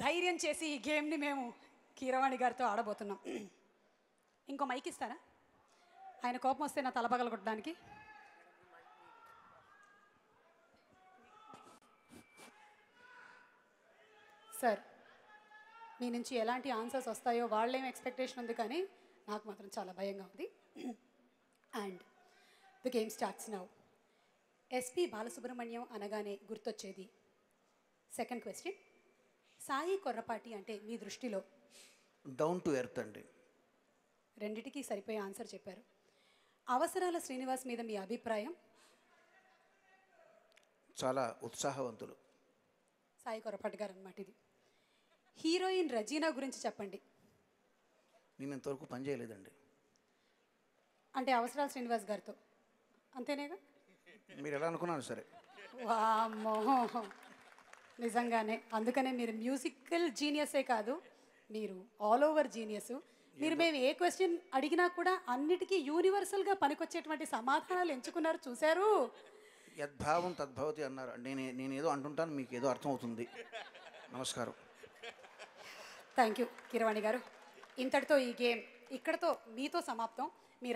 ధైర్యం చేసి ఈ గేమ్ని మేము కీరవాణి గారితో ఆడబోతున్నాం ఇంకో మైక్ ఇస్తారా ఆయన కోపం వస్తే నా తలపగల కొట్టడానికి సార్ మీ నుంచి ఎలాంటి ఆన్సర్స్ వస్తాయో వాళ్ళేం ఎక్స్పెక్టేషన్ ఉంది కానీ నాకు మాత్రం చాలా భయంగా ఉంది and the game starts now SP Balasubrahmanyam అనగానే గుర్తొచ్చేది సెకండ్ క్వశ్చన్ సాయి కొర్రపాటి అంటే మీ దృష్టిలో డౌన్ టు ఎర్త్ అండి రెండిటికి సరిపోయే ఆన్సర్ చెప్పారు అవసరాల శ్రీనివాస్ మీద మీ అభిప్రాయం చాలా ఉత్సాహవంతులు సాయి కొర్రపాటి గారు అనమాట ఇది హీరోయిన్ రజీనా గురించి చెప్పండి నేను ఇంతవరకు పని చేయలేదండి అంటే అవసరాల శ్రీనివాస్ గారితో అంతేనేగా మీరు ఎలా అనుకున్నారు సరే వామ్మో నిజంగానే అందుకనే మీరు మ్యూజికల్ జీనియసే కాదు మీరు ఆల్ ఓవర్ జీనియస్ మీరు మేము ఏ క్వశ్చన్ అడిగినా కూడా అన్నిటికీ యూనివర్సల్గా పనికొచ్చేటువంటి సమాధానాలు ఎంచుకున్నారు చూశారు యద్భావం తద్భవతి అన్నారు నేను నేను ఏదో అంటుంటాను మీకు ఏదో అర్థం అవుతుంది నమస్కారం థ్యాంక్ యూ కిరవాణి గారు ఇంతటితో ఈ గేమ్ ఇక్కడతో మీతో సమాప్తం